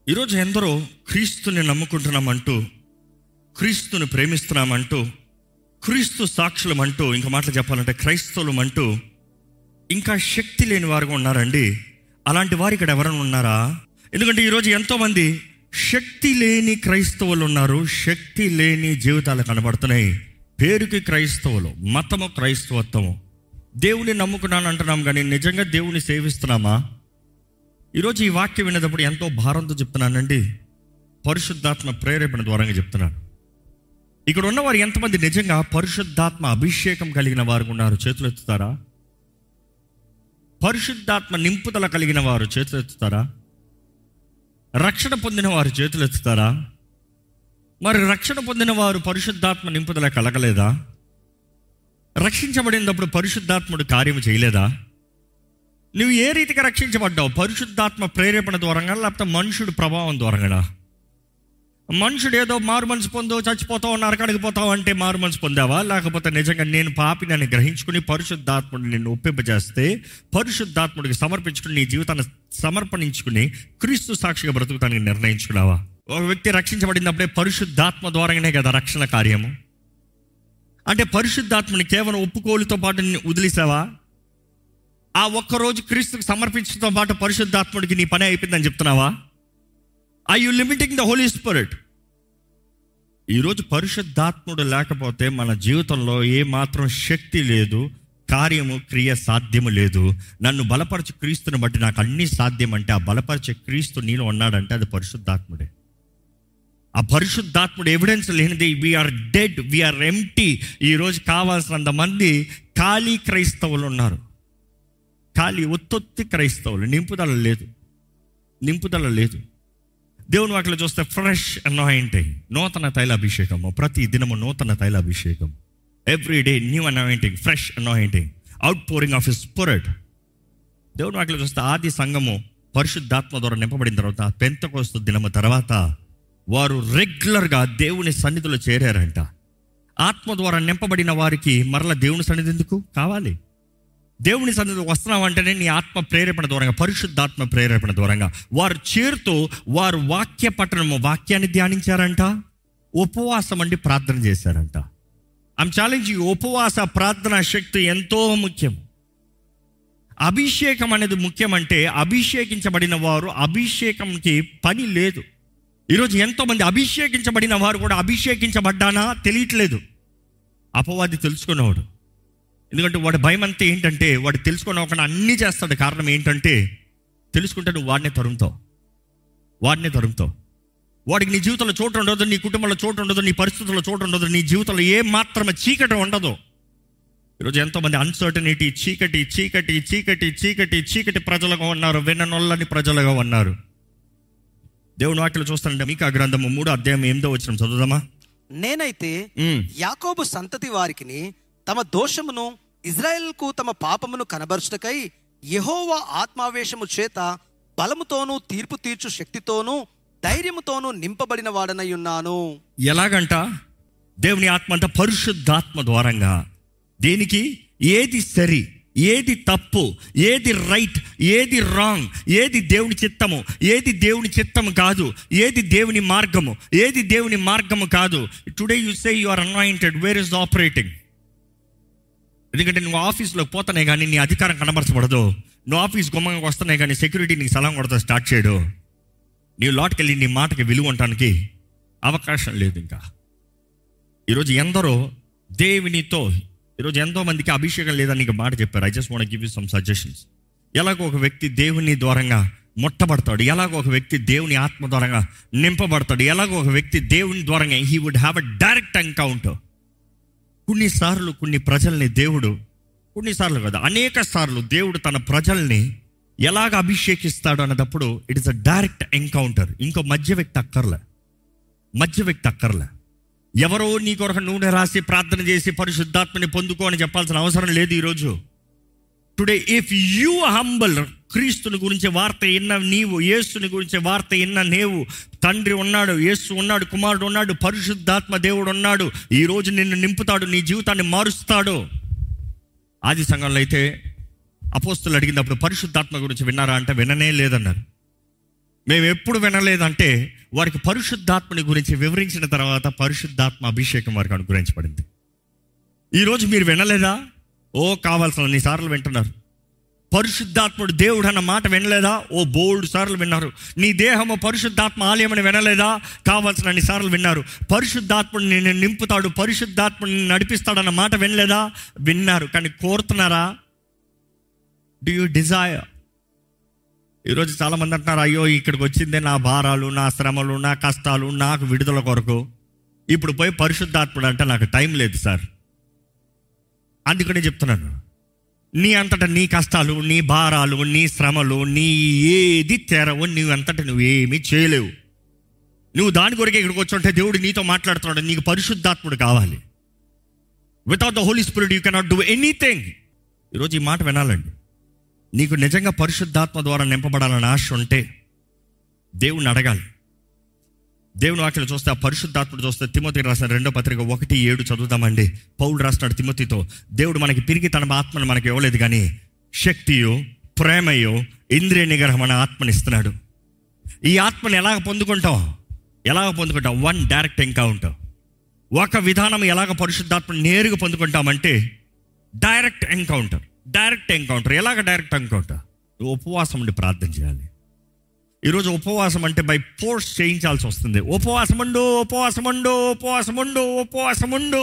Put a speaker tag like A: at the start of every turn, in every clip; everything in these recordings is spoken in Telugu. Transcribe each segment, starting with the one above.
A: ఈరోజు ఎందరో క్రీస్తుని నమ్ముకుంటున్నామంటూ క్రీస్తుని ప్రేమిస్తున్నామంటూ క్రీస్తు సాక్షులం అంటూ ఇంకా మాటలు చెప్పాలంటే క్రైస్తవులం అంటూ ఇంకా శక్తి లేని వారుగా ఉన్నారండి అలాంటి వారు ఇక్కడ ఎవరైనా ఉన్నారా ఎందుకంటే ఈరోజు ఎంతోమంది శక్తి లేని క్రైస్తవులు ఉన్నారు శక్తి లేని జీవితాలు కనబడుతున్నాయి పేరుకి క్రైస్తవులు మతము క్రైస్తవత్వము దేవుని నమ్ముకున్నాను అంటున్నాం కానీ నిజంగా దేవుని సేవిస్తున్నామా ఈరోజు ఈ వాక్యం వినేటప్పుడు ఎంతో భారంతో చెప్తున్నానండి పరిశుద్ధాత్మ ప్రేరేపణ ద్వారంగా చెప్తున్నాను ఇక్కడ ఉన్నవారు ఎంతమంది నిజంగా పరిశుద్ధాత్మ అభిషేకం కలిగిన వారు ఉన్నారు చేతులు ఎత్తుతారా పరిశుద్ధాత్మ నింపుదల కలిగిన వారు చేతులు ఎత్తుతారా రక్షణ పొందిన వారు చేతులు ఎత్తుతారా మరి రక్షణ పొందిన వారు పరిశుద్ధాత్మ నింపుదల కలగలేదా రక్షించబడినప్పుడు పరిశుద్ధాత్ముడు కార్యం చేయలేదా నువ్వు ఏ రీతిగా రక్షించబడ్డావు పరిశుద్ధాత్మ ప్రేరేపణ ద్వారంగా లేకపోతే మనుషుడు ప్రభావం ద్వారంగా మనుషుడు ఏదో మారు మనసు పొందో చచ్చిపోతావు నరకాడికి పోతావు అంటే మారు మనసు పొందావా లేకపోతే నిజంగా నేను పాపి నన్ను గ్రహించుకుని పరిశుద్ధాత్ముడు నిన్ను ఒప్పింపజేస్తే పరిశుద్ధాత్ముడికి సమర్పించుకుని నీ జీవితాన్ని సమర్పణించుకుని క్రీస్తు సాక్షిగా బ్రతుకుతానికి నిర్ణయించుకున్నావా ఒక వ్యక్తి రక్షించబడినప్పుడే పరిశుద్ధాత్మ ద్వారానే కదా రక్షణ కార్యము అంటే పరిశుద్ధాత్మని కేవలం ఒప్పుకోలుతో పాటు నిన్ను వదిలేసావా ఆ ఒక్కరోజు క్రీస్తుకు సమర్పించడంతో పాటు పరిశుద్ధాత్ముడికి నీ పని అయిపోయిందని చెప్తున్నావా I you limiting the Holi spirit ఈరోజు పరిశుద్ధాత్ముడు లేకపోతే మన జీవితంలో ఏ మాత్రం శక్తి లేదు కార్యము క్రియ సాధ్యము లేదు నన్ను బలపరచు క్రీస్తుని బట్టి నాకు అన్ని సాధ్యం అంటే ఆ బలపరిచే క్రీస్తు నీలో ఉన్నాడంటే అది పరిశుద్ధాత్ముడే ఆ పరిశుద్ధాత్ముడు ఎవిడెన్స్ లేనిది వీఆర్ డెడ్ వీఆర్ ఎంటీ ఈరోజు కావాల్సినంత మంది ఖాళీ క్రైస్తవులు ఉన్నారు ఖాళీ ఒత్తొత్తి క్రైస్తవులు నింపుదల లేదు నింపుదల లేదు దేవుని వాటిలో చూస్తే ఫ్రెష్ అనాయింటింగ్ నూతన తైలాభిషేకము ప్రతి దినము నూతన తైలాభిషేకం every day new anointing fresh anointing outpouring of his spirit దేవుని వాటిలో చూస్తే ఆది సంఘము పరిశుద్ధాత్మ ద్వారా నింపబడిన తర్వాత పెంతకోస్తు దినము తర్వాత వారు రెగ్యులర్గా దేవుని సన్నిధిలో చేరారంట ఆత్మ ద్వారా నింపబడిన వారికి మరల దేవుని సన్నిధి ఎందుకు కావాలి దేవుని సన్నిధి వస్తున్నావంటేనే నీ ఆత్మ ప్రేరేపణ దూరంగా పరిశుద్ధాత్మ ప్రేరేపణ దూరంగా వారు చేరుతూ వారు వాక్య పట్టణము వాక్యాన్ని ధ్యానించారంట ఉపవాసం అండి ప్రార్థన చేశారంట ఐమ్ ఛాలెంజ్ ఈ ఉపవాస ప్రార్థన శక్తి ఎంతో ముఖ్యం అభిషేకం అనేది ముఖ్యమంటే అభిషేకించబడిన వారు అభిషేకంకి పని లేదు ఈరోజు ఎంతోమంది అభిషేకించబడిన వారు కూడా అభిషేకించబడ్డానా తెలియట్లేదు అపవాది తెలుసుకున్నవాడు ఎందుకంటే వాడి భయం అంతా ఏంటంటే వాడు తెలుసుకున్న ఒక అన్నీ చేస్తాడు కారణం ఏంటంటే తెలుసుకుంటే నువ్వు వాడినే తరుముతావు వాడినే తరుముతావు వాడికి నీ జీవితంలో చోటు ఉండదు నీ కుటుంబంలో చోటు ఉండదు నీ పరిస్థితుల్లో చోటు ఉండదు నీ జీవితంలో ఏ మాత్రమే చీకటి ఉండదు ఈరోజు ఎంతోమంది అన్సర్టనిటీ చీకటి చీకటి చీకటి చీకటి చీకటి ప్రజలుగా ఉన్నారు విననొల్లని ప్రజలుగా ఉన్నారు దేవుని వాక్యలు చూస్తానంటే మీకు ఆ గ్రంథము మూడు అధ్యాయం ఎనిమిదో వచ్చిన చదువుదామా
B: నేనైతే
A: ఉమ్.
B: యాకోబు సంతతి వారికిని తమ దోషమును ఇజ్రాయెల్కు తమ పాపమును కనబరుచుటకై యెహోవా ఆత్మావేశము చేత బలముతోనూ తీర్పు తీర్చు శక్తితోనూ ధైర్యముతోనూ నింపబడిన వాడనై ఉన్నాను
A: ఎలాగంట దేవుని ఆత్మ అంట పరిశుద్ధాత్మ ద్వారంగా దేనికి ఏది సరి ఏది తప్పు ఏది రైట్ ఏది రాంగ్ ఏది దేవుని చిత్తము ఏది దేవుని చిత్తము కాదు ఏది దేవుని మార్గము ఏది దేవుని మార్గము కాదు today you say you are anointed where is operating ఎందుకంటే నువ్వు ఆఫీస్లోకి పోతానే కానీ నీ అధికారం కనబరచబడదు నువ్వు ఆఫీస్ గుమ్మంగా వస్తానే కానీ సెక్యూరిటీ నీకు సలాం కొడతా స్టార్ట్ చేయడు నీ లోటుకి వెళ్ళి నీ మాటకి విలువ ఉండటానికి అవకాశం లేదు ఇంకా ఈరోజు ఎందరో దేవునితో ఈరోజు ఎంతో మందికి అభిషేకం లేదని నీకు మాట చెప్పారు I just want give you some suggestions ఎలాగో ఒక వ్యక్తి దేవుని ద్వారంగా ముట్టబడతాడు ఎలాగో ఒక వ్యక్తి దేవుని ఆత్మ ద్వారంగా నింపబడతాడు ఎలాగో ఒక వ్యక్తి దేవుని ద్వారంగా he would have a direct encounter కొన్నిసార్లు కొన్ని ప్రజల్ని దేవుడు కొన్నిసార్లు కదా అనేక సార్లు దేవుడు తన ప్రజల్ని ఎలాగ అభిషేకిస్తాడు అన్నదప్పుడు it is a direct encounter ఇంకో మధ్య వ్యక్తి అక్కర్లే మధ్య వ్యక్తి అక్కర్లే ఎవరో నీ కొరకు నూనె రాసి ప్రార్థన చేసి పరిశుద్ధాత్మని పొందుకో అని చెప్పాల్సిన అవసరం లేదు ఈరోజు టుడే ఇఫ్ యూ హంబల్ క్రీస్తుని గురించి వార్త విన్న నీవు యేసుని గురించి వార్త విన్న నీవు తండ్రి ఉన్నాడు యేసు ఉన్నాడు కుమారుడు ఉన్నాడు పరిశుద్ధాత్మ దేవుడు ఉన్నాడు ఈ రోజు నిన్ను నింపుతాడు నీ జీవితాన్ని మారుస్తాడు ఆది సంఘంలో అయితే అపోస్తులు అడిగినప్పుడు పరిశుద్ధాత్మ గురించి విన్నారా అంటే విననే లేదన్నారు మేము ఎప్పుడు వినలేదంటే వారికి పరిశుద్ధాత్మని గురించి వివరించిన తర్వాత పరిశుద్ధాత్మ అభిషేకం వారికి అనుగ్రహించబడింది ఈరోజు మీరు వినలేదా ఓ కావాల్సిన సార్లు వింటున్నారు పరిశుద్ధాత్ముడు దేవుడు అన్న మాట వినలేదా ఓ బోల్డ్ సార్లు విన్నారు నీ దేహము పరిశుద్ధాత్మ ఆలయం అని వినలేదా కావాల్సిన అన్ని సార్లు విన్నారు పరిశుద్ధాత్ముడు నిన్ను నింపుతాడు పరిశుద్ధాత్ముడు నిన్ను నడిపిస్తాడన్న మాట వినలేదా విన్నారు కానీ కోరుతున్నారా డు యూ డిజైర్ ఈరోజు చాలా మంది అంటున్నారు అయ్యో ఇక్కడికి వచ్చిందే నా భారాలు నా శ్రమలు నా కష్టాలు నాకు విడుదల కొరకు ఇప్పుడు పోయి పరిశుద్ధాత్ముడు అంటే నాకు టైం లేదు సార్ అందుకనే చెప్తున్నాను నీ అంతటా నీ కష్టాలు నీ భారాలు నీ శ్రమలు నీ ఏది తెరవు నీవు అంతటా నువ్వు ఏమీ చేయలేవు నువ్వు దాని కొరకే ఇక్కడికి వచ్చుంటే దేవుడు నీతో మాట్లాడుతున్నాడు నీకు పరిశుద్ధాత్ముడు కావాలి without the Holi spirit you cannot do anything ఈరోజు ఈ మాట వినాలండి నీకు నిజంగా పరిశుద్ధాత్మ ద్వారా నింపబడాలని ఆశ ఉంటే దేవుణ్ణి అడగాలి దేవుని వాక్యలు చూస్తే ఆ పరిశుద్ధాత్ముడు చూస్తే తిమోతి రాసిన రెండో పత్రిక ఒకటి ఏడు చదువుతామండి పౌలు రాసినాడు తిమోతితో దేవుడు మనకి తిరిగి తన ఆత్మను మనకి ఇవ్వలేదు కానీ శక్తియో ప్రేమయో ఇంద్రియ నిగ్రహం అనే ఆత్మని ఇస్తున్నాడు ఈ ఆత్మని ఎలాగ పొందుకుంటాం ఎలాగ పొందుకుంటాం వన్ డైరెక్ట్ ఎన్కౌంటర్ ఒక విధానం ఎలాగ పరిశుద్ధాత్మని నేరుగా పొందుకుంటామంటే డైరెక్ట్ ఎన్కౌంటర్ డైరెక్ట్ ఎన్కౌంటర్ ఎలాగ డైరెక్ట్ ఎన్కౌంటర్ ఉపవాసం ఉండి ప్రార్థన చేయాలి ఈరోజు ఉపవాసం అంటే బై ఫోర్స్ చేయించాల్సి వస్తుంది ఉపవాసం ఉండు ఉపవాసం ఉండు ఉపవాసం ఉండు ఉపవాసం ఉండు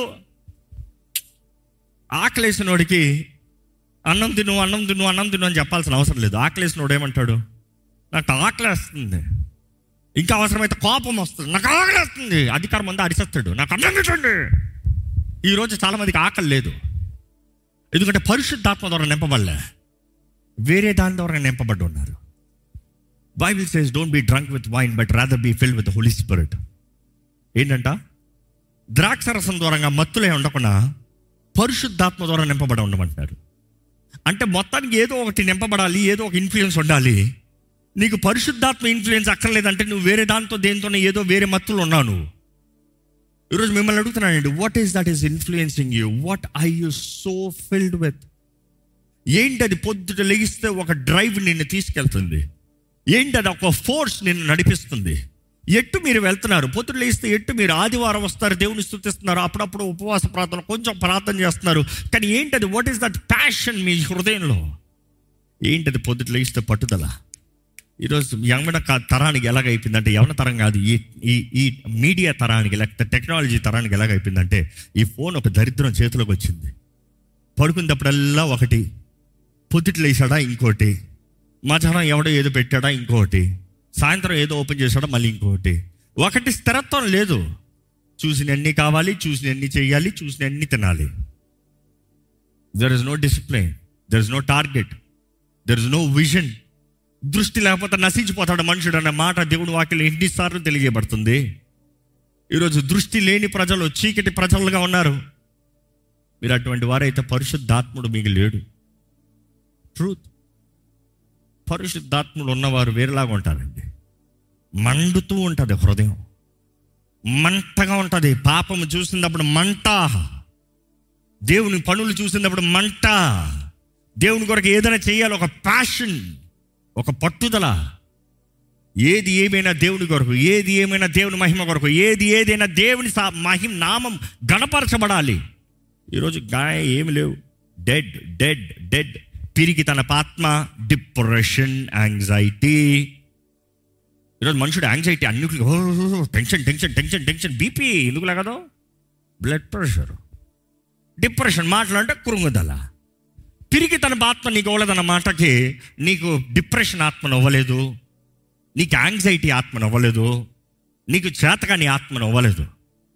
A: ఆకలేసినోడికి అన్నం తిను అన్నం తిను అన్నం తిను అని చెప్పాల్సిన అవసరం లేదు ఆకలేసినోడు ఏమంటాడు నాకు ఆకలేస్తుంది ఇంకా అవసరమైతే కోపం వస్తుంది నాకు ఆకలేస్తుంది అధికారం అంతా అరిసేస్తాడు నాకు అన్నం తింటండి ఈరోజు చాలా మందికి ఆకలి లేదు ఎందుకంటే పరిశుద్ధాత్మ ద్వారా నింపబడలే వేరే దాని ద్వారా నింపబడి ఉన్నారు Bible says don't be drunk with wine but rather be fill with holy spirit ఏంటంట ద్రాక్షరసం ద్వారా మత్తులే ఉండకుండా పరిశుద్ధాత్మ ద్వారా నింపబడి ఉండమంటున్నారు అంటే మొత్తానికి ఏదో ఒకటి నింపబడాలి ఏదో ఒక ఇన్ఫ్లుయెన్స్ ఉండాలి నీకు పరిశుద్ధాత్మ ఇన్ఫ్లుయెన్స్ అక్కర్లేదంటే నువ్వు వేరే దాంతో దేనితోనే ఏదో వేరే మత్తులు ఉన్నావు నువ్వు ఈరోజు మిమ్మల్ని అడుగుతున్నానండి what is that is influencing you what I you so filled with ఏంటి అది పొద్దుట లెగిస్తే ఒక డ్రైవ్ నిన్ను తీసుకెళ్తుంది ఏంటి అది ఒక ఫోర్స్ నిన్ను నడిపిస్తుంది ఎట్టు మీరు వెళ్తున్నారు పొద్దుట లేస్తే ఎట్టు మీరు ఆదివారం వస్తారు దేవుని స్థుతిస్తున్నారు అప్పుడప్పుడు ఉపవాస ప్రార్థన కొంచెం ప్రార్థన చేస్తున్నారు కానీ ఏంటది వాట్ ఈస్ దట్ ప్యాషన్ మీ హృదయంలో ఏంటది పొద్దుట లేస్తే పట్టుదల ఈరోజు యవన క- తరానికి ఎలాగైపోయిందంటే యవన తరం కాదు ఈ ఈ ఈ మీడియా తరానికి లేకపోతే టెక్నాలజీ తరానికి ఎలాగైపోయిందంటే ఈ ఫోన్ ఒక దరిద్రం చేతిలోకి వచ్చింది పడుకున్నప్పుడల్లా ఒకటి పొద్దుట లేచాడా ఇంకోటి మధ్యాహ్నం ఎవడో ఏదో పెట్టాడా ఇంకోటి సాయంత్రం ఏదో ఓపెన్ చేశాడా మళ్ళీ ఇంకోటి ఒకటి స్థిరత్వం లేదు చూసినన్ని కావాలి చూసినన్ని చేయాలి చూసినన్ని తినాలి there is no discipline there is no target there is no vision దృష్టి లేకపోతే నశించిపోతాడు మనుషుడు అనే మాట దేవుని వాక్యం ఎన్నిసార్లు తెలియబడుతుంది ఈరోజు దృష్టి లేని ప్రజలు చీకటి ప్రజలుగా ఉన్నారు మీరు అటువంటి వారైతే పరిశుద్ధాత్ముడు మీకు లేడు ట్రూత్ పరిశుద్ధాత్ముడు ఉన్నవారు వేరేలాగా ఉంటారండి మండుతూ ఉంటుంది హృదయం మంటగా ఉంటుంది పాపము చూసినప్పుడు మంట దేవుని పనులు చూసినప్పుడు మంట దేవుని కొరకు ఏదైనా చేయాలి ఒక ప్యాషన్ ఒక పట్టుదల ఏది ఏమైనా దేవుని కొరకు ఏది ఏమైనా దేవుని మహిమ కొరకు ఏది ఏదైనా దేవుని సా- మహిమ నామం గణపరచబడాలి ఈరోజు గాయ ఏమి లేవు డెడ్ డెడ్ డెడ్ పిరికి తన పాత్మ డిప్రెషన్ యాంగ్జైటీ ఈరోజు మనుషుడు యాంగ్జైటీ అన్నిటికీ ఓ tension tension tension tension BP ఎందుకు లేకదో బ్లడ్ ప్రెషర్ డిప్రెషన్ మాట్లాడంటే కురుంగుదల తిరిగి తన ఆత్మ నీకు ఇవ్వలేదన్న మాటకి నీకు డిప్రెషన్ ఆత్మను ఇవ్వలేదు నీకు యాంగ్జైటీ ఆత్మను ఇవ్వలేదు నీకు చేతకాని ఆత్మను ఇవ్వలేదు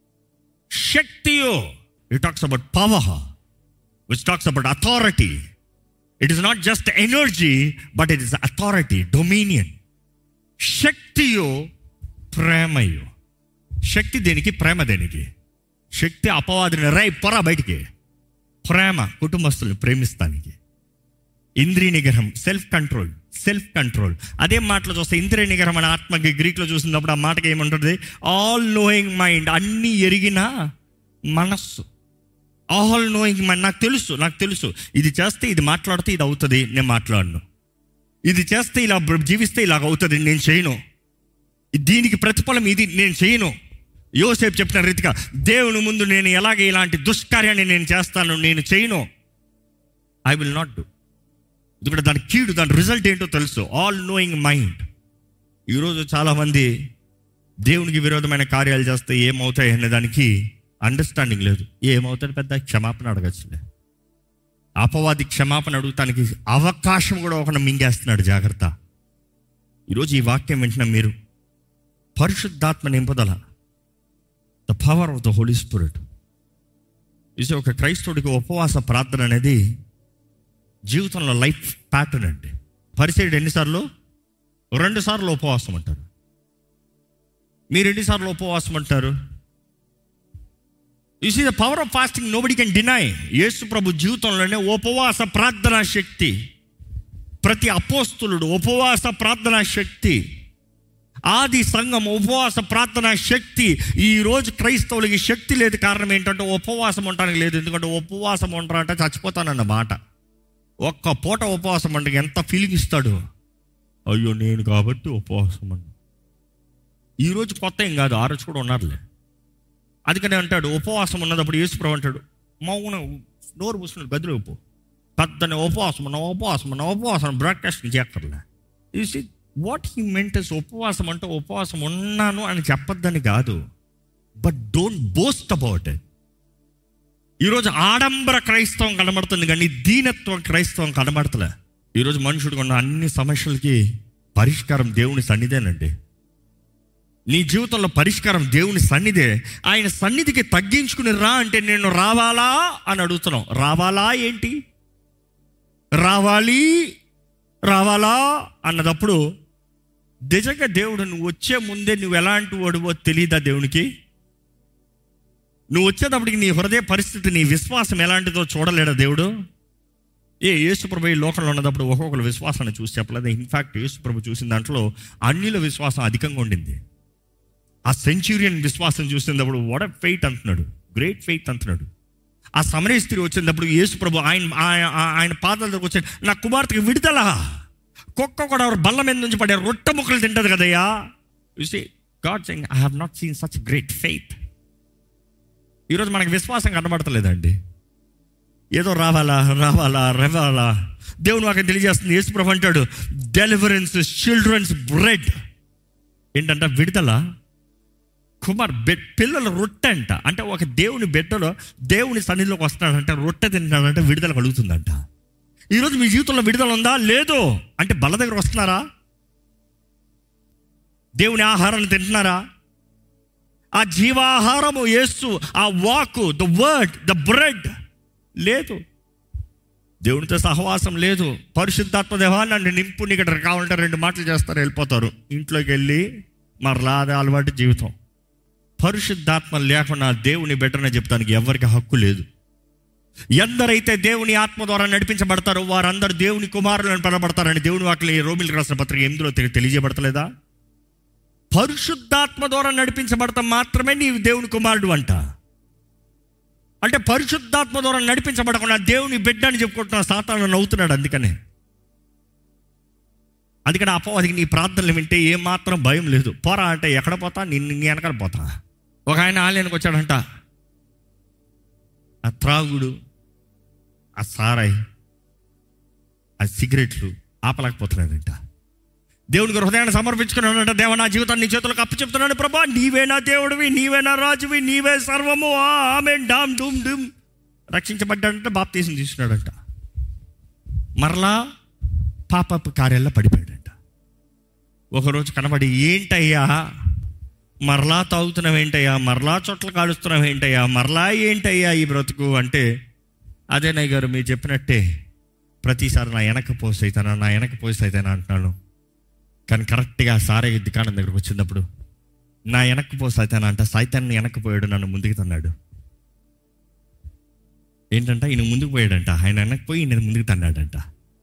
A: శక్తియో it talks about power which talks about authority it is not just energy but it is authority dominion శక్తియో ప్రేమయో శక్తి దేనికి ప్రేమ దేనికి శక్తి అపవాదిని రై పొర బయటికి ప్రేమ కుటుంబస్తుల్ని ప్రేమిస్తానికి ఇంద్రియ నిగ్రహం సెల్ఫ్ కంట్రోల్ సెల్ఫ్ కంట్రోల్ అదే మాటలో చూస్తే ఇంద్రియ నిగ్రహం అనే ఆత్మకి గ్రీక్లో చూసినప్పుడు ఆ మాటకి ఏముంటుంది ఆల్ నోయింగ్ మైండ్ అన్నీ ఎరిగిన మనస్సు ఆల్ నోయింగ్ మైండ్ నాకు తెలుసు నాకు తెలుసు ఇది చేస్తే ఇది మాట్లాడితే ఇది అవుతుంది నేను మాట్లాడను ఇది చేస్తే ఇలా బ్ర- జీవిస్తే ఇలాగ అవుతుంది నేను చేయను దీనికి ప్రతిఫలం ఇది నేను చేయను యోసేపు చెప్పిన రీతిగా దేవుని ముందు నేను ఎలాగ ఇలాంటి దుష్కార్యాన్ని నేను చేస్తాను నేను చేయను ఐ విల్ నాట్ డూ ఎందుకంటే దాని కీడు దాని రిజల్ట్ ఏంటో తెలుసు ఆల్ నోయింగ్ మైండ్ ఈరోజు చాలామంది దేవునికి విరోధమైన కార్యాలు చేస్తే ఏమవుతాయి అనే దానికి అండర్స్టాండింగ్ లేదు ఏమవుతుంది పెద్ద క్షమాపణ అడగచ్చులే అపవాది క్షమాపణ అడుగుతానికి అవకాశం కూడా ఒకటి మింగేస్తున్నాడు జాగ్రత్త ఈరోజు ఈ వాక్యం వింటున్న మీరు పరిశుద్ధాత్మ నింపుదల the power of the Holi Spirit ఇది ఒక క్రైస్తవుడికి ఉపవాస ప్రార్థన అనేది జీవితంలో లైఫ్ ప్యాటర్న్ అండి పరిచయుడు ఎన్నిసార్లు రెండు సార్లు ఉపవాసం అంటారు మీరు ఎన్నిసార్లు ఉపవాసం అంటారు you see the power of fasting nobody can deny Yesu ప్రభు జీవితంలోనే ఉపవాస ప్రార్థనా శక్తి ప్రతి అపోస్తులుడు ఉపవాస ప్రార్థనా శక్తి ఆది సంఘం ఉపవాస ప్రార్థనా శక్తి ఈ రోజు క్రైస్తవులకి శక్తి లేదు కారణం ఏంటంటే ఉపవాసం ఉండడానికి లేదు ఎందుకంటే ఉపవాసం ఉంటారంటే చచ్చిపోతానన్న మాట ఒక్క పూట ఉపవాసం అంటే ఎంత ఫీలింగ్ ఇస్తాడు అయ్యో నేను కాబట్టి ఉపవాసం అండి ఈరోజు కొత్త ఏం కాదు ఆ రోజు కూడా ఉన్నారులే అందుకనే అంటాడు ఉపవాసం ఉన్నదప్పుడు యేసుప్రభు అంటాడు మౌన నోరు మూసుకుని గదిలో పో పెద్దని ఉపవాసం ఉన్న ఉపవాసం ఉన్న ఉపవాసం బ్రాడ్కాస్ట్ చేయక్కర్లే సీ వాట్ హీ మెంటస్ ఉపవాసం అంటే ఉపవాసం ఉన్నాను అని చెప్పొద్దని కాదు but don't boast about it ఈరోజు ఆడంబర క్రైస్తవం కనబడుతుంది కానీ దీనత్వం క్రైస్తవం కనబడతలే ఈరోజు మనుషుడికి ఉన్న అన్ని సమస్యలకి పరిష్కారం దేవుని సన్నిధేనండి నీ జీవితంలో పరిష్కారం దేవుని సన్నిధే ఆయన సన్నిధికి తగ్గించుకుని రా అంటే నేను రావాలా అని అడుగుతున్నాం రావాలా ఏంటి రావాలి రావాలా అన్నదప్పుడు నిజంగా దేవుడు నువ్వు వచ్చే ముందే నువ్వు ఎలాంటి వాడువో తెలియదా దేవునికి నువ్వు వచ్చేటప్పటికి నీ హృదయ పరిస్థితి నీ విశ్వాసం ఎలాంటిదో చూడలేడా దేవుడు ఏ యేసుప్రభు ఈ లోకంలో ఉన్నప్పుడు ఒక్కొక్కరు విశ్వాసాన్ని చూసి చెప్పలేదు ఇన్ఫాక్ట్ యేసుప్రభు చూసిన దాంట్లో అన్యుల విశ్వాసం అధికంగా ఉండింది ఆ సెంచురియన్ విశ్వాసం చూసినప్పుడు వాట్ ఫెయిట్ అంటున్నాడు గ్రేట్ ఫెయిత్ అంటున్నాడు ఆ సమరయ స్త్రీ వచ్చినప్పుడు యేసు ప్రభు ఆయన ఆయన- ఆయన పాదాల దగ్గరకు వచ్చాడు నా కుమార్తెకి విడుదల కుక్క కూడా బల్ల మీద నుంచి పడే రొట్టె ముక్కలు తింటది కదయ్యా చూసి God saying I have not seen such great faith ఈరోజు మనకి విశ్వాసం కనబడతలేదండి ఏదో రావాలా రావాలా రావాలా దేవుడు నాకు తెలియజేస్తుంది యేసు ప్రభు అంటాడు డెలివరెన్స్ చిల్డ్రన్స్ బ్రెడ్ ఏంటంట విడుదల కుమార్ బెడ్ పిల్లల రొట్టె అంట అంటే ఒక దేవుని బిడ్డలో దేవుని సన్నిధిలోకి వస్తున్నాడంటే రొట్టె తింటాడంటే విడుదల కలుగుతుందంట ఈరోజు మీ జీవితంలో విడుదల ఉందా లేదు అంటే బల దగ్గర వస్తున్నారా దేవుని ఆహారాన్ని తింటున్నారా ఆ జీవాహారము యేసు ఆ వాకు ద వర్డ్ ద బ్రెడ్ లేదు దేవునితో సహవాసం లేదు పరిశుద్ధాత్మ దేవా నన్ను నింపు నీకు ఇక్కడ కావాలంటే రెండు మాటలు చేస్తారు వెళ్ళిపోతారు ఇంట్లోకి వెళ్ళి మరలా అదే అలవాటు జీవితం పరిశుద్ధాత్మ లేకుండా దేవుని బిడ్డనే చెప్తానికి ఎవరికి హక్కు లేదు ఎందరైతే దేవుని ఆత్మ ద్వారా నడిపించబడతారో వారందరూ దేవుని కుమారులను పిలబడతారని దేవుని వాక్యం రోమిలకు రాసిన పత్రిక ఎందులో తెలి- తెలియజేయబడతలేదా పరిశుద్ధాత్మ ద్వారా నడిపించబడతాం మాత్రమే నీవు దేవుని కుమారుడు అంట అంటే పరిశుద్ధాత్మ ద్వారా నడిపించబడకుండా దేవుని బిడ్డ అని చెప్పుకుంటున్న సాతాను నవ్వుతున్నాడు అందుకనే అందుకని అపవాదికి నీ ప్రార్థనలు వింటే ఏమాత్రం భయం లేదు పోరా అంటే ఎక్కడ పోతా నిన్ను నీ వెనకాల పోతా ఒక ఆయన ఆలయానికి వచ్చాడంట ఆ త్రాగుడు ఆ సారాయి ఆ సిగరెట్లు ఆపలేకపోతున్నాడంట దేవునికి హృదయాన్ని సమర్పించుకున్నాడంట దేవ నా జీవితాన్ని నీ చేతులకు అప్పు చెప్తున్నాను ప్రభా నీవే నా దేవుడివి నీవే నా రాజువి నీవే సర్వము ఆమె డామ్ డూమ్ డూమ్ రక్షించబడ్డాడంట బాప్తీసం తీసుకున్నాడంట మరలా పాపపు కార్యాల్లో పడిపోయాడంట ఒకరోజు కనబడి ఏంటయ్యా మరలా తాగుతున్నావు ఏంటయ్యా మరలా చోట్ల కాలుస్తున్నావు ఏంటయ్యా మరలా ఏంటయ్యా ఈ బ్రతుకు అంటే అదే నయ్య గారు మీరు చెప్పినట్టే ప్రతిసారి నా వెనక పోస్ట్ అవుతానా నా వెనక పోస్ట్ అవుతానా అంటున్నాను కానీ కరెక్ట్గా సారే దుకాణం దగ్గరకు వచ్చినప్పుడు నా వెనక్కి పో సైతాన్ అంట సైతాన్ని వెనక్కి పోయాడు నన్ను ముందుకు తన్నాడు ఏంటంట ఈయన ముందుకు పోయాడంట ఆయన వెనక్కి పోయి నేను ముందుకు తన్నాడంట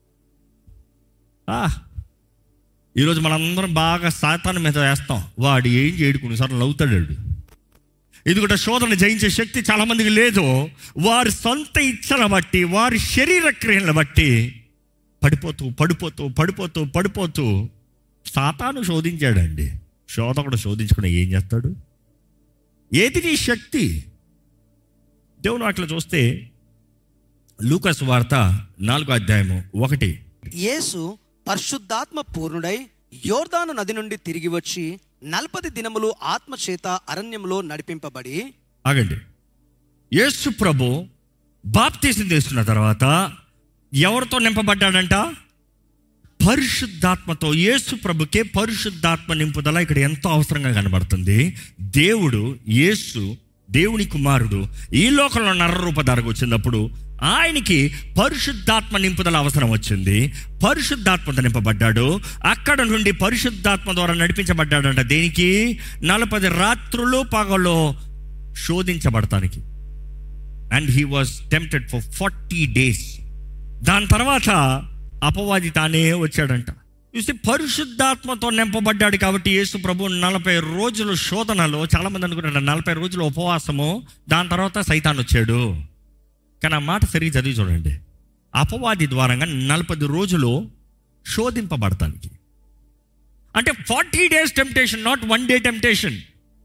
A: ఆ, ఈరోజు మనందరం బాగా సాతాన్ మీద వేస్తాం వాడు ఏం చేయడు కొన్నిసార్లు నవ్వుతాడు వాడు. ఎందుకంటే శోధన జయించే శక్తి చాలా మందికి లేదు వారి సొంత ఇచ్చను బట్టి వారి శరీర క్రియలను బట్టి పడిపోతూ పడిపోతూ పడిపోతూ పడిపోతూ సాతాను శోధించాడండి శోధకుడు శోధించుకుని ఏం చేస్తాడు ఏది నీ శక్తి దేవుని వాటిలో చూస్తే లూకస్ వార్త నాలుగో అధ్యాయము ఒకటి
B: యేసు పరిశుద్ధాత్మ పూర్ణుడై యోర్దాను నది నుండి తిరిగి వచ్చి నలపది దినములు ఆత్మ చేత అరణ్యంలో నడిపింపబడి
A: ఆగండి యేసు ప్రభు బాప్తీసం తీసుకున్న తర్వాత ఎవరితో నింపబడ్డాడంట పరిశుద్ధాత్మతో యేసు ప్రభుకే పరిశుద్ధాత్మ నింపుదల ఇక్కడ ఎంతో అవసరంగా కనబడుతుంది దేవుడు యేసు దేవుని కుమారుడు ఈ లోకంలో నరరూపధారకు వచ్చినప్పుడు ఆయనకి పరిశుద్ధాత్మ నింపుదల అవసరం వచ్చింది పరిశుద్ధాత్మతో నింపబడ్డాడు అక్కడ నుండి పరిశుద్ధాత్మ ద్వారా నడిపించబడ్డాడంట దేనికి నలభై రాత్రులు పగలు శోధించబడటానికి and he was tempted for forty days దాని తర్వాత అపవాది తానే వచ్చాడంట చూస్తే పరిశుద్ధాత్మతో నింపబడ్డాడు కాబట్టి యేసు ప్రభు నలభై రోజుల శోధనలో చాలా మంది అనుకుంటారు నలభై రోజుల ఉపవాసము దాని తర్వాత సైతాన్ వచ్చాడు కానీ ఆ మాట సరిగ్గా చదివి చూడండి అపవాది ద్వారంగా నలభై రోజులు శోధింపబడటానికి అంటే forty days temptation not one day temptation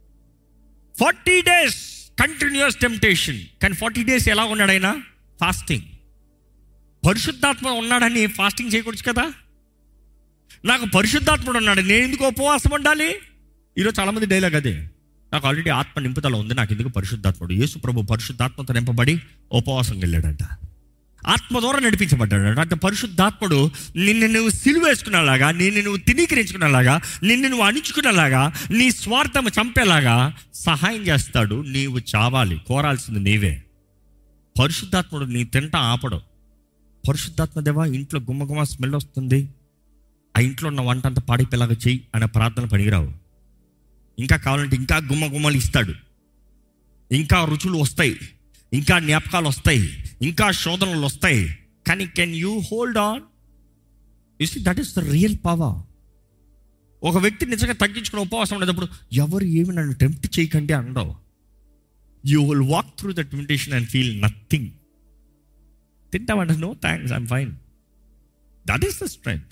A: forty days continuous temptation కానీ ఫార్టీ డేస్ ఎలా ఉన్నాడు ఆయన ఫాస్టింగ్ పరిశుద్ధాత్మ ఉన్నాడని ఫాస్టింగ్ చేయకూడదు కదా నాకు పరిశుద్ధాత్ముడు ఉన్నాడు నేను ఎందుకు ఉపవాసం ఉండాలి ఈరోజు చాలామంది డైలాగ్ అదే నాకు ఆల్రెడీ ఆత్మ నింపుదల ఉంది నాకు ఎందుకు పరిశుద్ధాత్ముడు యేసు ప్రభు పరిశుద్ధాత్మతో నింపబడి ఉపవాసం వెళ్ళాడంట ఆత్మ ద్వారా నడిపించబడ్డాడు అంటే పరిశుద్ధాత్ముడు నిన్ను నువ్వు సిలువేసుకునేలాగా నిన్ను నువ్వు తినీకరించుకునేలాగా నిన్ను నువ్వు అణుచుకునేలాగా నీ స్వార్థం చంపేలాగా సహాయం చేస్తాడు నీవు చావాలి కోరాల్సింది నీవే పరిశుద్ధాత్ముడు నీ తింట ఆపడు పరిశుద్ధాత్మ దేవా ఇంట్లో గుమ్మ గుమ్మ స్మెల్ వస్తుంది ఆ ఇంట్లో ఉన్న వంట అంతా పాడిపోయేలాగా చెయ్యి అనే ప్రార్థన పనికిరావు ఇంకా కావాలంటే ఇంకా గుమ్మ గుమ్మలు ఇస్తాడు ఇంకా రుచులు వస్తాయి ఇంకా జ్ఞాపకాలు వస్తాయి ఇంకా శోధనలు వస్తాయి కానీ can you hold on you see that is the real power ఒక వ్యక్తి నిజంగా తగ్గించుకుని ఉపవాసం ఉండేటప్పుడు ఎవరు ఏమి నన్ను టెంప్ట్ చేయకండి అనడం you will walk through the temptation and feel nothing తింటామంటే no thanks I'm fine that is the strength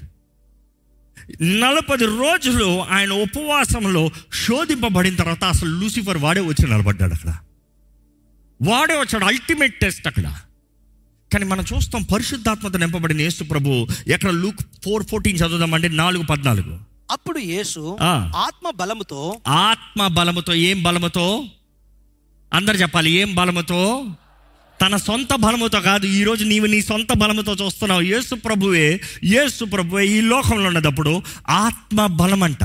A: నలభై రోజులు ఆయన ఉపవాసంలో శోధింపబడిన తర్వాత అసలు లూసిఫర్ వాడే వచ్చి నిలబడ్డాడు అక్కడ వాడే వచ్చాడు అల్టిమేట్ టెస్ట్ అక్కడ కానీ మనం చూస్తాం పరిశుద్ధాత్మతో నింపబడిన యేసు ప్రభు ఎక్కడ లూక్ ఫోర్ ఫోర్టీన్ చదువుదామంటే నాలుగు పద్నాలుగు
B: అప్పుడు యేసు
A: ఆ.
B: ఆత్మ బలముతో
A: ఆత్మ బలముతో ఏం బలముతో అందరు చెప్పాలి ఏం బలముతో తన సొంత బలముతో కాదు ఈరోజు నీవు నీ సొంత బలముతో చూస్తున్నావు యేసు ప్రభువే యేసు ప్రభువే ఈ లోకంలో ఉన్నప్పుడు ఆత్మ బలం అంట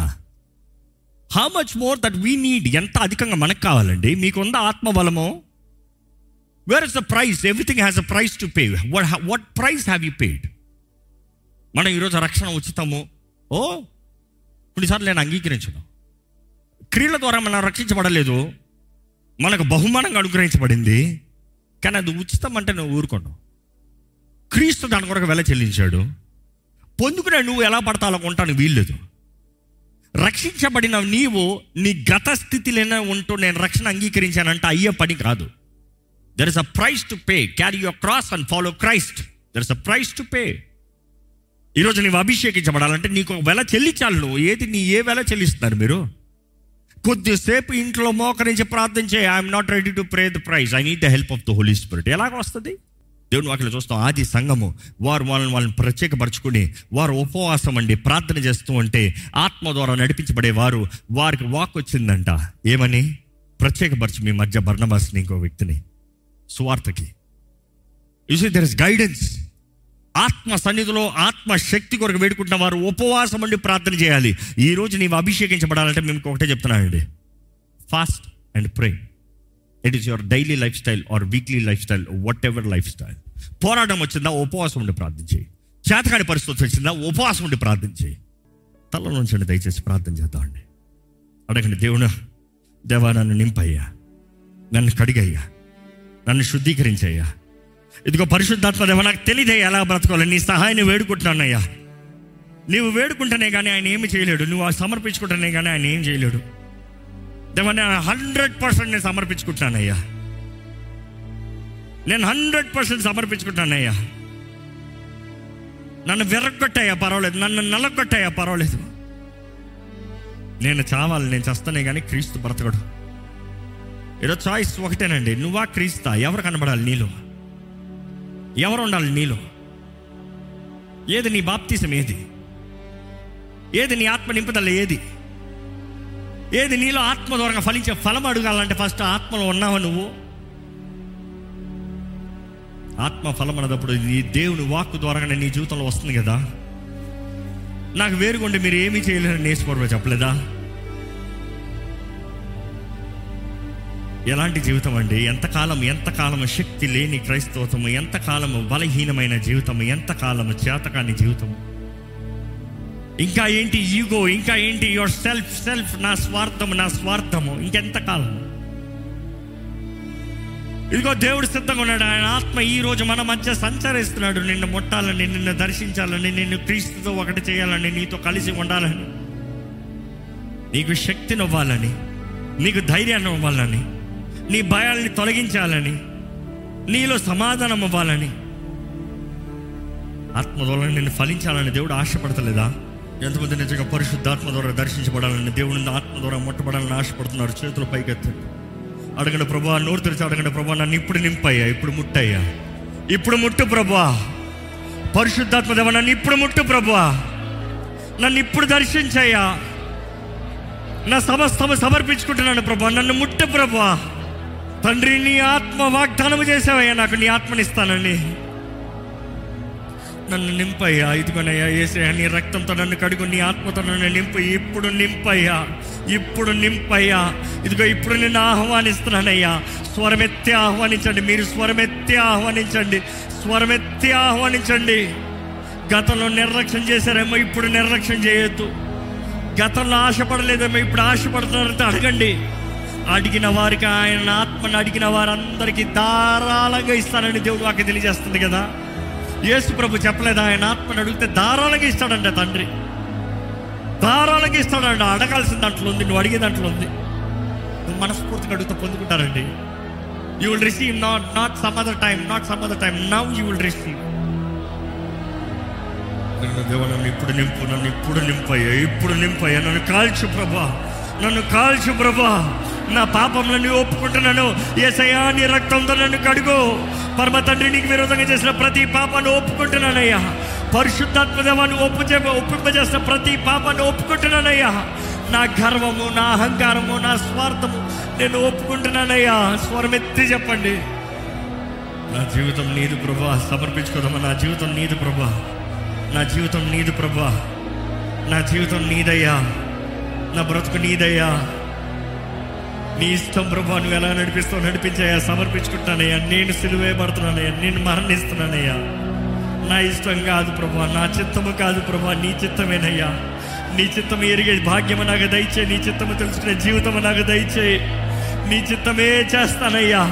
A: how much more that we need ఎంత అధికంగా మనకు కావాలండి మీకుందా ఆత్మ బలము where is the price everything has a price to pay what what price have you paid మనం ఈరోజు రక్షణ ఉచితము ఓ కొన్నిసార్లు నేను అంగీకరించను క్రియల ద్వారా మనం రక్షించబడలేదు మనకు బహుమానంగా అనుగ్రహించబడింది కానీ అది ఉచితం అంటే నువ్వు ఊరుకోను క్రీస్తు దాని కొరకు వెల చెల్లించాడు పొందుకునే నువ్వు ఎలా పడతాలో కొంటాను వీల్లేదు రక్షించబడిన నీవు నీ గత స్థితిలోనే ఉంటూ నేను రక్షణ అంగీకరించానంటే అయ్యే పని కాదు there is a price to pay carry your cross and follow Christ there is a price to pay ఈరోజు నీవు అభిషేకించబడాలంటే నీకు ఒక వెల చెల్లించాలి నువ్వు ఏది నీ ఏ వెల చెల్లిస్తున్నారు మీరు కొద్దిసేపు ఇంట్లో మోకరించి ప్రార్థించే I'm not ready to pray the prize I need the help of the Holi Spirit ఎలాగ వస్తుంది దేవుని వాటిలో చూస్తాం ఆది సంఘము వారు వాళ్ళని వాళ్ళని ప్రత్యేకపరచుకుని వారు ఉపవాసం అండి ప్రార్థన చేస్తూ ఉంటే ఆత్మ ద్వారా నడిపించబడే వారు వారికి వాక్ వచ్చిందంట ఏమని ప్రత్యేకపరచు మీ మధ్య బర్ణబాస్ని ఇంకో వ్యక్తిని సువార్తకి యు దర్ ఇస్ గైడెన్స్ ఆత్మ సన్నిధిలో ఆత్మ శక్తి కొరకు వేడుకుంటున్న వారు ఉపవాసం అండి ప్రార్థన చేయాలి ఈ రోజు నీవు అభిషేకించబడాలంటే మేము ఒకటే చెప్తున్నానండి fast and pray it is your daily lifestyle or weekly lifestyle whatever lifestyle పోరాటం వచ్చిందా ఉపవాసం ఉండి ప్రార్థించి చేతకాని పరిస్థితి వచ్చిందా ఉపవాసం ఉండి ప్రార్థించి తల నుంచండి దయచేసి ప్రార్థన చేద్దామండి అడగండి దేవుడు దేవా నన్ను నింపయ్యా నన్ను కడిగయ్యా నన్ను శుద్ధీకరించయ్యా ఇదిగో పరిశుద్ధాత్మ దేవ నాకు తెలియదే ఎలా బ్రతకాలి నీ సహాయాన్ని వేడుకుంటున్నానయ్యా నీవు వేడుకుంటేనే కానీ ఆయన ఏమి చేయలేడు నువ్వు ఆ సమర్పించుకుంటేనే కానీ ఆయన ఏం చేయలేడు దేవా నేను హండ్రెడ్ పర్సెంట్ నేను సమర్పించుకుంటున్నానయ్యా నేను హండ్రెడ్ పర్సెంట్ సమర్పించుకుంటానయ్యా నన్ను విరగొట్టాయా పర్వాలేదు నన్ను నలగొట్టాయా పర్వాలేదు నేను చావాలి నేను చస్తానే కానీ క్రీస్తు బ్రతకడు ఈరోజు చాయిస్ ఒకటేనండి నువ్వా క్రీస్తా ఎవరు కనబడాలి నీలో ఎవరు ఉండాలి నీలో ఏది నీ బాప్తీసం ఏది ఏది నీ ఆత్మ నింపుదల ఏది ఏది నీలో ఆత్మ ద్వారా ఫలించే ఫలం అడగాలంటే ఫస్ట్ ఆత్మలో ఉన్నావా నువ్వు ఆత్మ ఫలం అన్నప్పుడు ఈ దేవుని వాక్కు ద్వారానే నీ జీవితంలో వస్తుంది కదా నాకు వేరుగుండి మీరు ఏమీ చేయలేరని నేర్చుకోవడం చెప్పలేదా ఎలాంటి జీవితం అండి ఎంతకాలం ఎంతకాలము శక్తి లేని క్రైస్తవత్వము ఎంతకాలము బలహీనమైన జీవితము ఎంతకాలము చేతకాని జీవితము ఇంకా ఏంటి ఈగో ఇంకా ఏంటి యువర్ సెల్ఫ్ సెల్ఫ్ నా స్వార్థము నా స్వార్థము ఇంకెంతకాలం ఇదిగో దేవుడు సిద్ధంగా ఉన్నాడు ఆయన ఆత్మ ఈ రోజు మన మధ్య సంచరిస్తున్నాడు నిన్ను ముట్టాలని నిన్ను దర్శించాలని నిన్ను క్రీస్తుతో ఒకటి చేయాలని నీతో కలిసి ఉండాలని నీకు శక్తిని ఇవ్వాలని నీకు ధైర్యాన్ని ఇవ్వాలని నీ భయాల్ని తొలగించాలని నీలో సమాధానం ఇవ్వాలని ఆత్మ ద్వారా నిన్ను ఫలించాలని దేవుడు ఆశపడతలేదా ఎంతమంది నిజంగా పరిశుద్ధాత్మ ద్వారా దర్శించబడాలని దేవుని ఆత్మ ద్వారా ముట్టబడాలని ఆశపడుతున్నారు చేతులు పైకెత్తండి అడగండి ప్రభా నోరు తెరిచి అడగండి ప్రభా నన్ను ఇప్పుడు నింపయ్యా ఇప్పుడు ముట్టయ్యా ఇప్పుడు ముట్టు ప్రభా పరిశుద్ధాత్మ దేవ నన్ను ఇప్పుడు ముట్టు ప్రభా నన్ను ఇప్పుడు దర్శించయ్యా నా సమస్తము సమర్పించుకుంటున్నాను ప్రభా నన్ను ముట్టు ప్రభా తండ్రి నీ ఆత్మ వాగ్దానము చేసావయ్యా నాకు నీ ఆత్మనిస్తానండి నన్ను నింపయ్యా ఇదిగోనయ్యా ఏసయ్యా నీ రక్తంతో నన్ను కడుగు నీ ఆత్మతో నన్ను నింపు ఇప్పుడు నింపయ్యా ఇప్పుడు నింపయ్యా ఇదిగో ఇప్పుడు నిన్ను ఆహ్వానిస్తున్నానయ్యా స్వరమెత్తి ఆహ్వానించండి మీరు స్వరమెత్తి ఆహ్వానించండి స్వరమెత్తి ఆహ్వానించండి గతంలో నిర్లక్ష్యం చేశారేమో ఇప్పుడు నిర్లక్ష్యం చేయొద్దు గతంలో ఆశపడలేదేమో ఇప్పుడు ఆశపడుతున్నారంటే అడగండి అడిగిన వారికి ఆయన ఆత్మను అడిగిన వారందరికీ ధారాళంగా ఇస్తానని దేవుడు వాకి తెలియజేస్తుంది కదా యేసు ప్రభు చెప్పలేదా ఆయన ఆత్మను అడిగితే ధారాళంగా ఇస్తాడంట తండ్రి ధారాళంగా ఇస్తాడంట అడగాల్సిన దాంట్లో ఉంది నువ్వు అడిగే దాంట్లో ఉంది నువ్వు మనస్ఫూర్తిగా అడుగుతా పొందుకుంటారండి you will receive not not some other time not some other time now you will receive నన్ను దేవ నన్ను ఇప్పుడు నింపు నన్ను ఇప్పుడు నింపయ్యా ఇప్పుడు నింపయ్యా నన్ను కాల్చు ప్రభా నన్ను కాల్చు ప్రభా నా పాపంలో ఒప్పుకుంటున్నాను ఏసయ్యా నీ రక్తంతో నన్ను కడుగు పరమ తండ్రి నీకు విరోధంగా చేసిన ప్రతి పాపాన్ని ఒప్పుకుంటున్నానయ్యా పరిశుద్ధాత్మ దేవాన్ని ఒప్పు చే ఒప్పింపజేసిన ప్రతి పాపాన్ని ఒప్పుకుంటున్నానయ్యా నా గర్వము నా అహంకారము నా స్వార్థము నేను ఒప్పుకుంటున్నానయ్యా స్వరమెత్తి చెప్పండి నా జీవితం నీది ప్రభా సమర్పించుకోదమ్మా నా జీవితం నీది ప్రభా నా జీవితం నీది ప్రభా నా జీవితం నీదయ్యా నా బ్రతుకు నీదయ్యా నీ ఇష్టం ప్రభా నువ్వు ఎలా నడిపిస్తావు నడిపించాయా సమర్పించుకుంటానయ్యా నేను సిలువే పడుతున్నానయ్యా నేను మరణిస్తున్నానయ్యా నా ఇష్టం కాదు ప్రభా నా చిత్తము కాదు ప్రభా నీ చిత్తమేనయ్యా నీ చిత్తము ఎరిగే భాగ్యము నాకు దయచే నీ చిత్తము తెలుసుకునే జీవితము నాకు దయచే నీ చిత్తమే చేస్తానయ్యా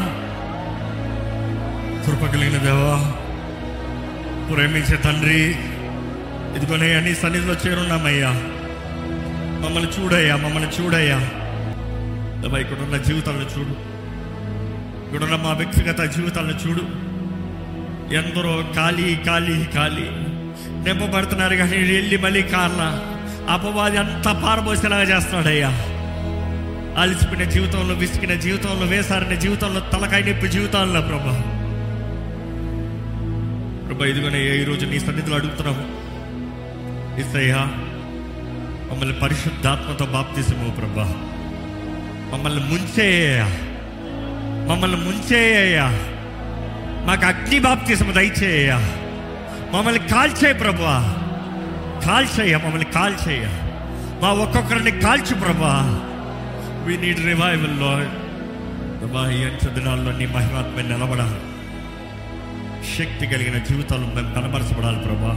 A: కృప కలిగిన దేవా ప్రేమించే తండ్రి ఇదిగోనయ్యా నీ సన్నిధిలో చేరున్నామయ్యా మమ్మల్ని చూడయ్యా మమ్మల్ని చూడయ్యా దేవా ఇక్కడ ఉన్న జీవితాలను చూడు ఇక్కడ ఉన్న మా వ్యక్తిగత జీవితాలను చూడు ఎందరో ఖాళీ ఖాళీ ఖాళీ నింపబడుతున్నారు కానీ వెళ్ళి మళ్ళీ కార్ల అపవాది అంతా పారబోసేలాగా చేస్తున్నాడయ్యా అలసిపోయిన జీవితంలో విసిగిన జీవితంలో వేసారిన జీవితంలో తలకాయ నొప్పి జీవితాల్లో ప్రభా ప్రభా ఇదిగోనే ఈరోజు నీ సన్నిధిలో అడుగుతున్నాము ఇసయ్యా మమ్మల్ని పరిశుద్ధాత్మతో బాప్తిసము ప్రభా మమ్మల్ని ముంచేయ్యా మమ్మల్ని ముంచేయ్యా మాకు అగ్ని బాప్తిసము దయచేయ్యా మమ్మల్ని కాల్చేయ ప్రభా కాల్చేయ మమ్మల్ని కాల్చేయ మా ఒక్కొక్కరిని కాల్చు ప్రభా వి నీడ్ రివైవల్ లార్డ్ ప్రభా ఈ అంచె దినాల్లో నీ మహిమాత్మ నిలబడాలి శక్తి కలిగిన జీవితాలు మేము కనబరచబడాలి ప్రభా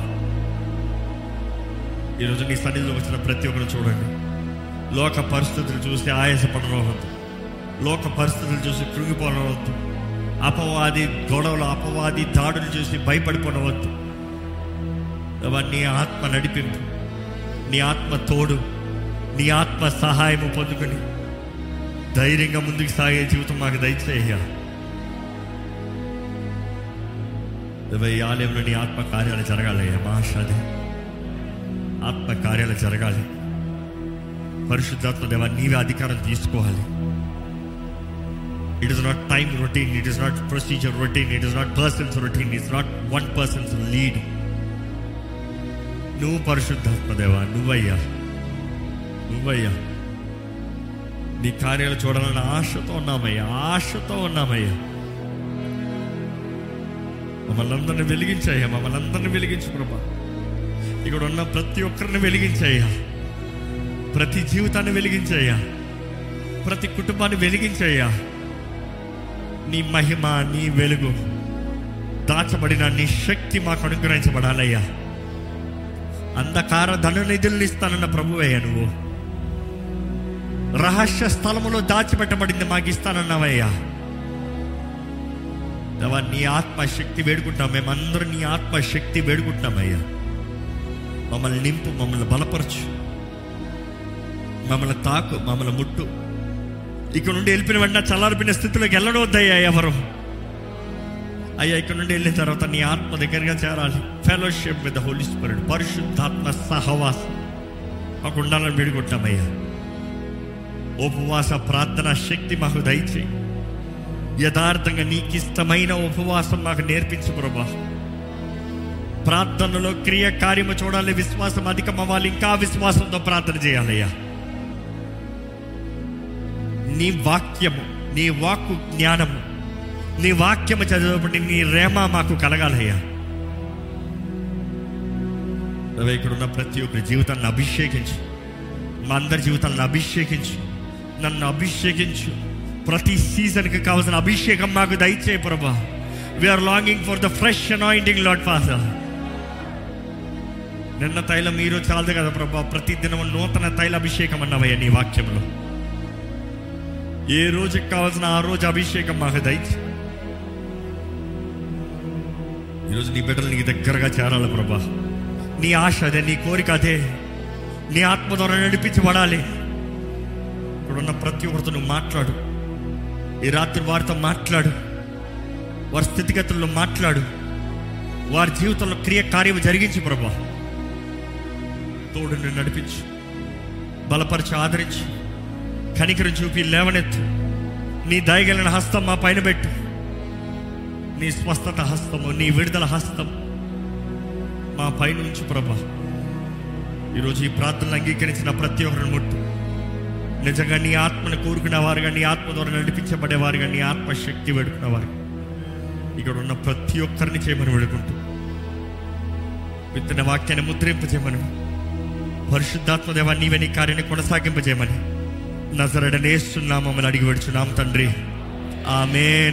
A: ఈరోజు నీ సన్నిధిలో వచ్చిన ప్రతి ఒక్కరు చూడండి లోక పరిస్థితులు చూసి ఆయాసపడవద్దు లోక పరిస్థితులు చూసి కృంగిపోనవద్దు అపవాది గొడవలు అపవాది దాడులు చూసి భయపడిపోనవద్దు దేవా, నీ ఆత్మ నడిపింపు నీ ఆత్మ తోడు నీ ఆత్మ సహాయము పొందుకొని ధైర్యంగా ముందుకు సాగే జీవితం మాకు దయచేయ్యా దేవా, ఈ ఆలయంలో నీ ఆత్మ కార్యాలు జరగాలయ్యా మా ఆశ అదే ఆత్మ కార్యాలు జరగాలి పరిశుద్ధాత్మ దేవ నీవే అధికారం తీసుకోవాలి it is not time routine it is not procedure routine it is not persons routine it's not one persons lead నువ్వు పరిశుద్ధాత్మ దేవ నువ్వయ్యా నువ్వయ్యా నీ కార్యాలు చూడాలన్న ఆశతో ఉన్నామయ్యా ఆశతో ఉన్నామయ్యా మమ్మల్ని అందరిని వెలిగించాయ్యా మమ్మల్ని అందరిని వెలిగించు ప్రభా ఇక్కడ ఉన్న ప్రతి ఒక్కరిని వెలిగించాయ్యా ప్రతి జీవితాన్ని వెలిగించాయ్యా ప్రతి కుటుంబాన్ని వెలిగించాయ్యా నీ మహిమ నీ వెలుగు దాచబడిన నీ శక్తి మాకు అనుగ్రహించబడాలయ్యా అంధకార ధనునిధుల్ని ఇస్తానన్న ప్రభువయ్యా నువ్వు రహస్య స్థలములో దాచిపెట్టబడింది మాకు ఇస్తానన్నావయ్యా దేవా నీ ఆత్మ శక్తి వేడుకుంటాం మేమందరం నీ ఆత్మ శక్తి వేడుకుంటామయ్యా మమ్మల్ని నింపు మమ్మల్ని బలపరచు మమ్మల్ని తాకు మమ్మల్ని ముట్టు ఇక్కడ నుండి వెళ్ళిపోయిన వెంటనే చల్లారిపోయిన స్థితిలోకి వెళ్ళడవద్దయ్యా ఎవరు అయ్యా ఇక్కడ నుండి వెళ్ళిన తర్వాత నీ ఆత్మ దగ్గరగా చేరాలి ఫెలోషిప్ విత్ హోలీ స్పిరిట్ పరిశుద్ధాత్మ సహవాసం మాకు ఉండాలని వేడుకుంటామయ్యా ఉపవాస ప్రార్థన శక్తి మాకు దయచేయి యథార్థంగా నీకు ఇష్టమైన ఉపవాసం మాకు నేర్పించు ప్రభా ప్రార్థనలో క్రియ కార్యము చూడాలి విశ్వాసం అధికం అవ్వాలి ఇంకా విశ్వాసంతో ప్రార్థన చేయాలయ్యా నీ వాక్యము నీ వాక్కు జ్ఞానము నీ వాక్యము చదివేపటి నీ రేమ మాకు కలగాలయ్యా దేవా, ఇక్కడ ఉన్న ప్రతి ఒక్కరి జీవితాన్ని అభిషేకించు మా అందరి జీవితాలను అభిషేకించు నన్ను అభిషేకించు ప్రతి సీజన్కి కావాల్సిన అభిషేకం మాకు దయచే ప్రభా we are longing for the fresh anointing Lord Father నిన్న తైలం ఈరోజు చాలదు కదా ప్రభా ప్రతి దినం నూతన తైల అభిషేకం అన్నవయ్యా నీ వాక్యంలో ఏ రోజుకి కావాల్సిన ఆ రోజు అభిషేకం మాకు దయచి ఈరోజు నీ బిడ్డలు నీ దగ్గరగా చేరాలి ప్రభా నీ ఆశ అదే నీ కోరిక అదే నీ ఆత్మ ద్వారా నడిపించబడాలి ఇక్కడున్న ప్రతి ఒక్కరితో నువ్వు మాట్లాడు ఈ రాత్రి వారితో మాట్లాడు వారి స్థితిగతుల్లో మాట్లాడు వారి జీవితంలో క్రియ కార్యం జరిగించి ప్రభా తోడుని నడిపించు బలపరిచి ఆదరించి కనికరం చూపి లేవనెత్తు నీ దయగలిగిన హస్తం మా పైన పెట్టు నీ స్వస్థత హస్తము నీ విడుదల హస్తం మా పైన ఉంచు ప్రభా ఈరోజు ఈ ప్రార్థనలు అంగీకరించిన ప్రతి ఒక్కరిని ముట్టు నిజంగా నీ ఆత్మను కోరుకునే వారుగా నీ ఆత్మ ద్వారా నడిపించబడేవారుగా నీ ఆత్మ శక్తి వేడుకునేవారు ఇక్కడ ఉన్న ప్రతి ఒక్కరిని చేయమని వేడుకుంటూ విత్తన వాక్యాన్ని ముద్రింపజేయమని పరిశుద్ధాత్మ దేవా నీవే నీ కార్యాన్ని కొనసాగింపజేయమని నజరడనేస్తున్నామని అడిగి పెడుచున్నాం తండ్రి ఆమె